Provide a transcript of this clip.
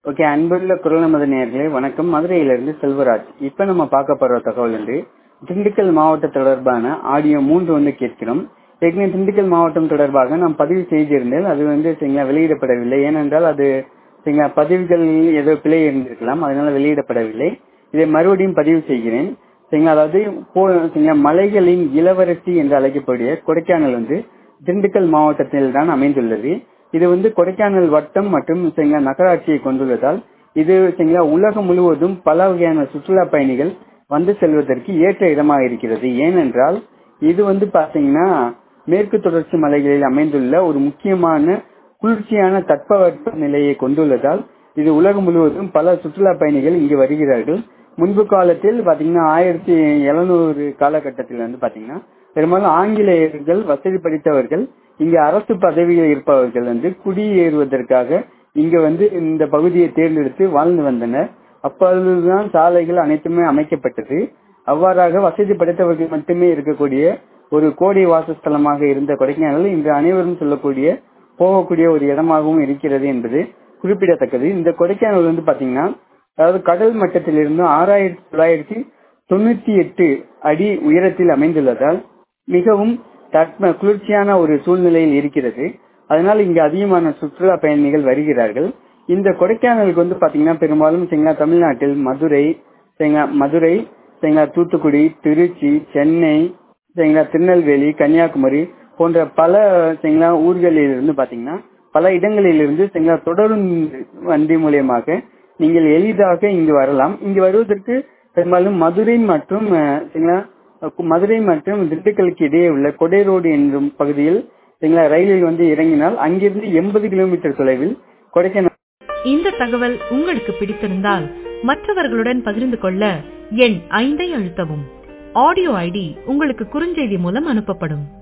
okay அன்புள்ள குரல் நமது நேர்களே வணக்கம் மதுரையிலிருந்து செல்வராஜ் இப்ப நம்ம பார்க்க போற தகவல் வந்து திண்டுக்கல் மாவட்ட தொடர்பான ஆடியோ மூன்று வந்து கேட்கிறோம் ஏற்கனவே திண்டுக்கல் மாவட்டம் தொடர்பாக நாம் பதிவு செய்திருந்தேன் அது வந்து சரிங்களா வெளியிடப்படவில்லை ஏனென்றால் அது சரிங்களா பதிவுகள் ஏதோ பிழை இருந்திருக்கலாம் அதனால வெளியிடப்படவில்லை இதை மறுபடியும் பதிவு செய்கிறேன் சரிங்களா அதாவது போ- சரிங்களா மலைகளின் இளவரசி என்று அழைக்கக்கூடிய கொடைக்கானல் வந்து திண்டுக்கல் மாவட்டத்தில் தான் அமைந்துள்ளது இது வந்து கொடைக்கானல் வட்டம் மற்றும் சரிங்களா நகராட்சியை கொண்டுள்ளதால் இது சரிங்களா உலகம் முழுவதும் பல வகையான சுற்றுலா பயணிகள் வந்து செல்வதற்கு ஏற்ற இடமாக இருக்கிறது ஏனென்றால் இது வந்து பாத்தீங்கன்னா மேற்கு தொடர்ச்சி மலைகளில் அமைந்துள்ள ஒரு முக்கியமான குளிர்ச்சியான தட்பவெப்ப நிலையை கொண்டுள்ளதால் இது உலகம் முழுவதும் பல சுற்றுலா பயணிகள் இங்கு வருகிறார்கள் முன்பு காலத்தில் பாத்தீங்கன்னா ஆயிரத்தி எழுநூறு காலகட்டத்தில் வந்து பாத்தீங்கன்னா பெரும்பாலும் ஆங்கிலேயர்கள் வசதி படித்தவர்கள் இங்க அரசு பதவியில் இருப்பவர்கள் வந்து குடியேறுவதற்காக இங்க வந்து இந்த பகுதியை தேர்ந்தெடுத்து வாழ்ந்து வந்தனர் அப்பொழுதுதான் சாலைகள் அனைத்துமே அமைக்கப்பட்டது அவ்வாறாக வசதி படைத்தவர்கள் மட்டுமே இருக்கக்கூடிய ஒரு கோடை வாசஸ்தலமாக இருந்த கொடைக்கானல் இன்று அனைவரும் சொல்லக்கூடிய போகக்கூடிய ஒரு இடமாகவும் இருக்கிறது என்பது குறிப்பிடத்தக்கது இந்த கொடைக்கானல் வந்து பாத்தீங்கன்னா அதாவது கடல் மட்டத்திலிருந்து ஆறாயிரத்தி தொள்ளாயிரத்தி தொண்ணூத்தி எட்டு அடி உயரத்தில் அமைந்துள்ளதால் மிகவும் தட்ப குளிர்ச்சியான ஒரு சூழ்நிலையில் இருக்கிறது அதனால் இங்கு அதிகமான சுற்றுலா பயணிகள் வருகிறார்கள் இந்த கொடைக்கானலுக்கு வந்து பாத்தீங்கன்னா பெரும்பாலும் சரிங்களா தமிழ்நாட்டில் மதுரை சரிங்களா மதுரை சரிங்களா தூத்துக்குடி திருச்சி சென்னை சரிங்களா திருநெல்வேலி கன்னியாகுமரி போன்ற பல சரிங்களா ஊர்களில் இருந்து பாத்தீங்கன்னா பல இடங்களில் இருந்து சரிங்களா தொடரும் வண்டி மூலியமாக நீங்கள் எளிதாக இங்கு வரலாம் இங்கு வருவதற்கு பெரும்பாலும் மதுரை மற்றும் அஹ், சரிங்களா அஹ், மதுரை மற்றும் திண்டுக்கலுக்கு இடையே உள்ள கொடை ரோடு என்னும் பகுதியில் சரிங்களா ரயிலில் வந்து இறங்கினால் அங்கிருந்து எண்பது கிலோமீட்டர் தொலைவில் கொடைக்கானல் இந்த தகவல் உங்களுக்கு பிடித்திருந்தால் மற்றவர்களுடன் பகிர்ந்து கொள்ள எண் ஐந்தை அழுத்தவும் ஆடியோ ஐடி உங்களுக்கு குறுஞ்செய்தி மூலம் அனுப்பப்படும்